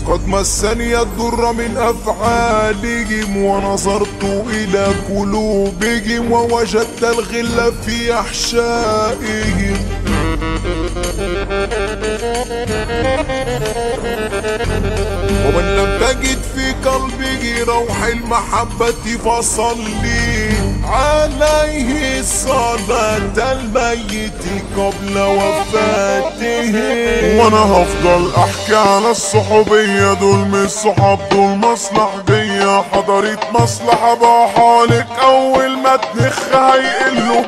قد مسني الضر من أفعالهم ونظرت إلى قلوبهم ووجدت الغل في أحشائهم ومن لم تجد في قلبه روح المحبة فصلي عليه صلاة الميت قبل وفاته وانا هفضل احكي على الصحوبية دول مش صحاب دول مصلحجية حضرت مصلحة بحالك اول ما تنخ هيقلوا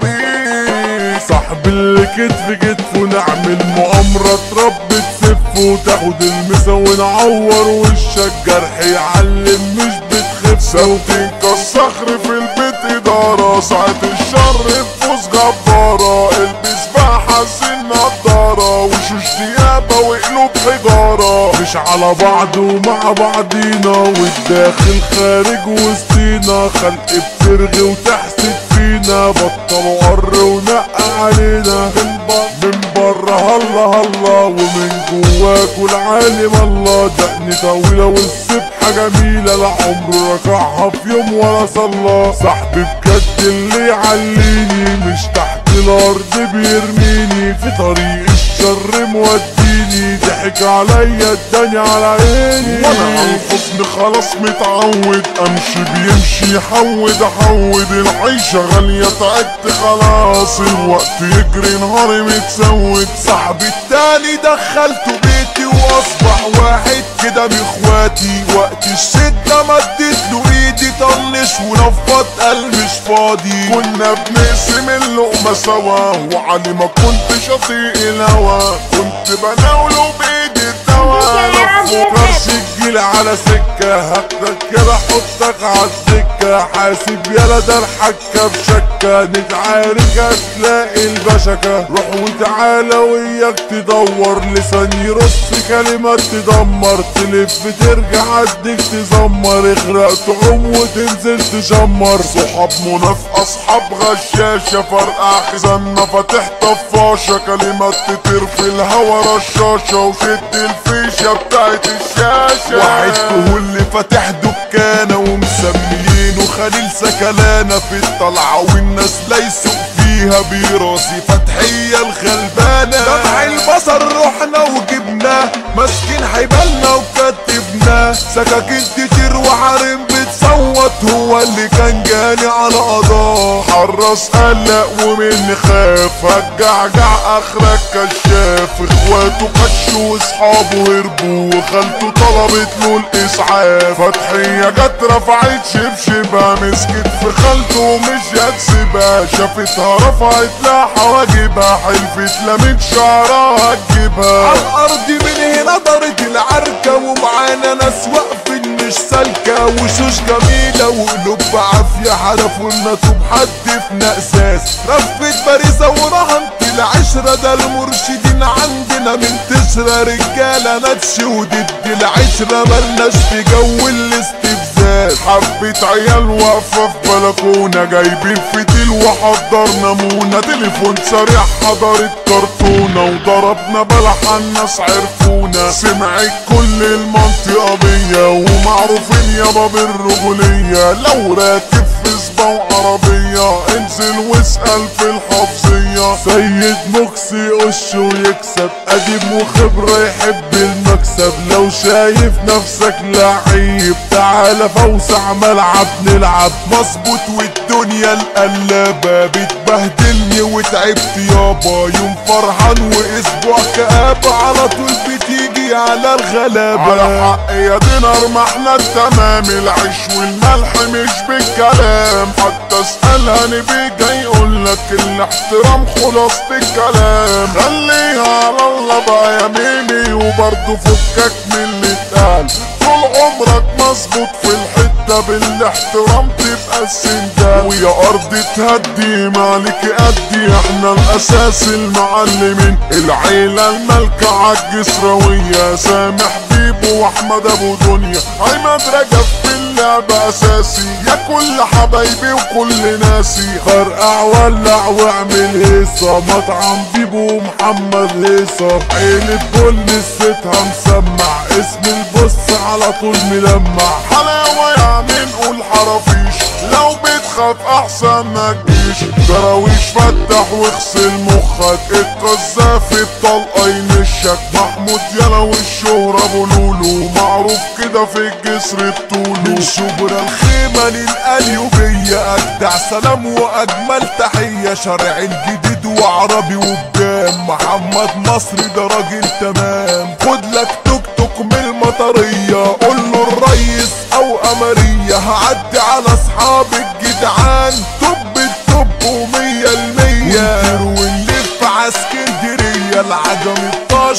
بيه صاحب اللي كتف كتف ونعمل مؤامرة تربي تسف وتاخد المسا ونعور وشك جرح يعلم مش بتخف ثابتين كالصخر في البيت ادارة ساعة الشر تفوز غبارة البس بقى حسن نضارة وشوش ديابة وقلوب حجارة مش على بعض ومع بعضينا والداخل خارج وسطينا خلق بترغي وتحسد فينا بطلوا قر ونقى علينا من بره من بره هلا هلا ومن جواك والعالم الله دقني طويلة والسبحة جميلة لا عمره ركعها في يوم ولا صلى صاحبي بجد اللي يعليني مش تحت الارض بيرميني في طريق الشر موديني ضحك عليا اداني على عيني وانا على الحزن خلاص متعود امشي بيمشي يحود احود العيشة غالية تعبت خلاص الوقت يجري نهاري متسود صاحبي التاني دخلته بيتي واصبح واحد كده باخواتي وقت الشدة مدت له ايدي طنش ونفض قال مش فاضي كنا بنقسم اللقمة سوا وعلي ما كنتش اطيق الهوا كنت بناوله بايدي الدوا لفوكرش الجيل على سكة هاخدك كده احطك عالسكة حاسب يلا ده الحكة بشكة نتعارك هتلاقي البشكة روح وتعالى وياك تدور لسان يرص كلمات تدمر تلف ترجع اديك تزمر اغرق تعوم وتنزل تشمر صحاب منافقة اصحاب غشاشة فرقع خزانة فاتح طفاشة كلمات تطير في الهوا رشاشة وشد الفيشة بتاعت الشاشة واحد كهول فاتح دكانة ومسميينه خليل سكلانة في الطلعة والناس ليسوا فيها براسي فتحية الغلبانة دمع البصر رحنا وجبناه ماسكين حيبالنا وكتبناه سكاكين كتير وحريم بتصوت هو اللي كان جاني على قضاه حرص قلق ومن خاف هتجعجع اخرك كشاف اخواته قشوا واصحابه هربوا وخالته طلبت له الاسعاف فتحية جت رفعت شبشبها مسكت في خالته ومش هتسيبها شافتها رفعت لها حواجبها حلفت لميت شعرها هتجيبها على الارض من هنا دارت العركة ومعانا ناس واقفين مش سالكة وشوش جميلة وقلوب بعافية حرفوا لنا طوب حد في نقساس رفت باريسة ورهنت العشرة ده المرشدين عندنا من تسرى رجالة نتش وضد العشرة ملناش في جو الاستفزاز حبة عيال واقفة في بلكونة جايبين فتيل وحضرنا مونة تليفون سريع حضرت كرتونة وضربنا بلح الناس عرفونا سمعت كل المنطقة بيا ومعروفين يابا بالرجولية لو راكب في سبا عربية انزل واسأل في الحفظية سيد مكسي يقش ويكسب قديم وخبرة يحب المكسب لو شايف نفسك لعيب تعالى فوسع ملعب نلعب مظبوط والدنيا القلابة بتبهدلني وتعبت يابا يوم فرحان واسبوع كآبة على طول بتيجي على الغلابة على حق يا دينار ما احنا التمام العيش والملح مش بالكلام حتى اسألها نبي جاي يقولك الاحترام خلاصة الكلام خليها على الله بقى يا ميمي وبرضه فكك من اللي اتقال طول عمرك ما اظبط في الحتة بالاحترام تبقى السندان ويا ارض تهدي مالك ادي احنا الاساس المعلمين العيلة الملكة عالجسراوية سامح بيبو واحمد ابو دنيا عماد رجب في اللعب اساسي يا كل حبايبي وكل ناسي فرقع ولع واعمل هيصة مطعم بيبو محمد هيصة عيلة بول نسيتها مسمع اسم البص على طول ملمع حلاوة يعني نقول حرافيش لو بتخاف احسن ما تجيش دراويش فتح واغسل مخك القذافي بطلقة ينشك محمود يلا والشهرة بولولو معروف كده في الجسر بطوله من شبرا الخيمة للقليوبية أجدع سلام وأجمل تحية شارع الجديد وعربي وبجام محمد مصري ده راجل تمام خد لك توك توك من المطرية قول له الريس أو أمرية هعدي على أصحاب الجدعان طب الطب ومية المية ونلف عاسكندرية العجم الطاش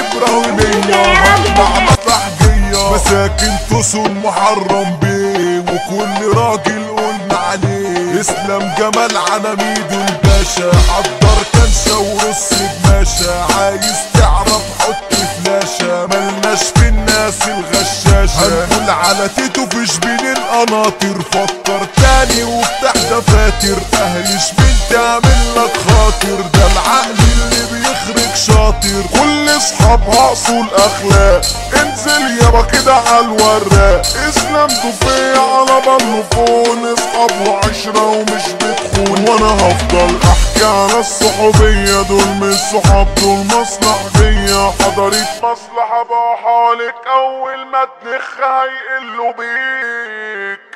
ونبراهيمية مطلع مطرح جية مساكن تسون محرم بيه وكل راجل قلنا عليه اسلام جمال عناميد الباشا حضر كنشة ورص بماشا عايز تعرف حط فلاشة ملناش في الناس الغشاشة هنقول على تيتو فيش بين القناطر فكر تاني وافتح دفاتر اهلش بنت تعمل لك خاطر ده العقل اللي بيخرج شاطر كل اصحابها اصول اخلاق انزل يابا كده على الوراق اسلام ضفية على بلوفون اصحاب وعشرة ومش بتخون وانا هفضل احكي على الصحوبية دول مش صحاب دول مصلحجية حضرت مصلحة بقى حالك اول ما تنخ هيقلوا بيك